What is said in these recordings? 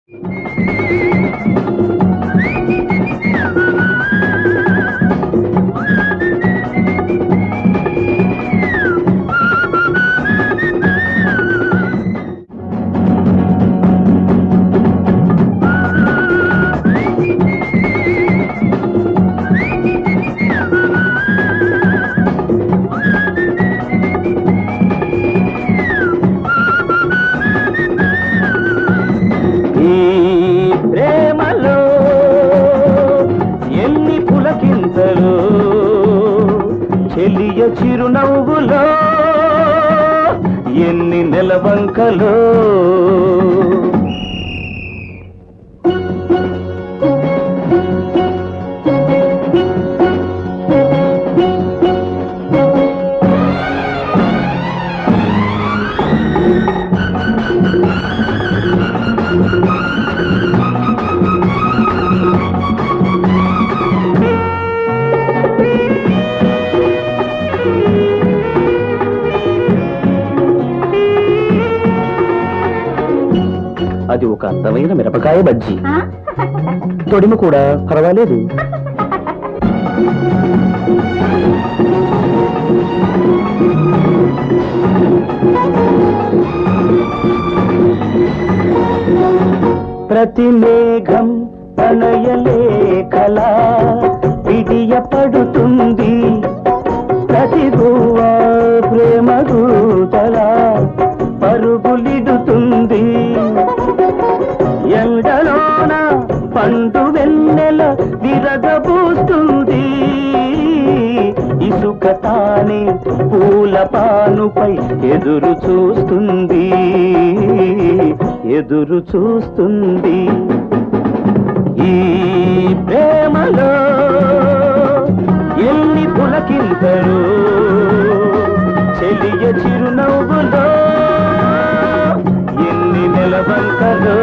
ఈ ప్రేమలో ఎన్ని పులకింతలు చెలియ చిరునవ్వులో ఎన్ని నెలవంకలో అది ఒక అందమైన మిరపకాయ బజ్జీ తొడిమ కూడా పర్వాలేదు ప్రతి మేఘం ప్రణయలేఖలా విడియ పడుతుంది ప్రతి గువ్వ ప్రేమ దూతలా పరుగులిడుతుంది ఎండలోన పండు వెన్నెల విరగబూస్తుంది ఇసుక తానే పూల పానుపై ఎదురు చూస్తుంది ఎదురు చూస్తుంది ఈ ప్రేమలో ఎన్ని పులకింతలు చెలియ చిరునవ్వులో ఎన్ని నెలవంకలు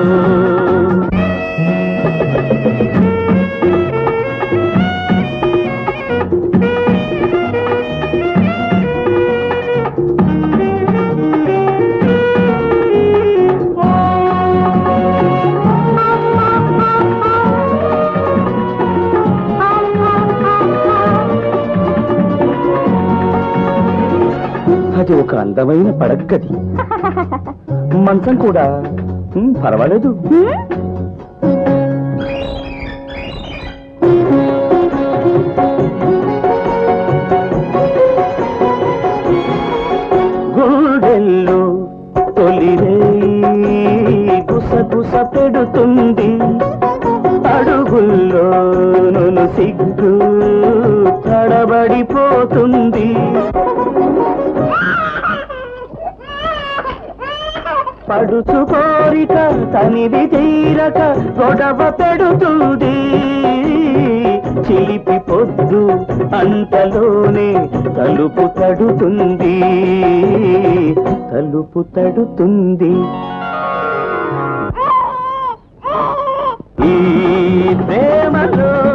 అది ఒక అందమైన పడగ్గది మంచం కూడా ఉమ్, పర్వాలేదు గుండెల్లో తొలిరే గుసగుస పెడుతుంది అడుగుల్లో నన్ను సిగ్గు తడబడిపోతుంది పడుచు కోరిక తనివి తీరక గొడవ పెడుతుంది చిలిపి పొద్దు అంతలోనే తలుపు తడుతుంది తలుపు తడుతుంది ఈ ప్రేమలో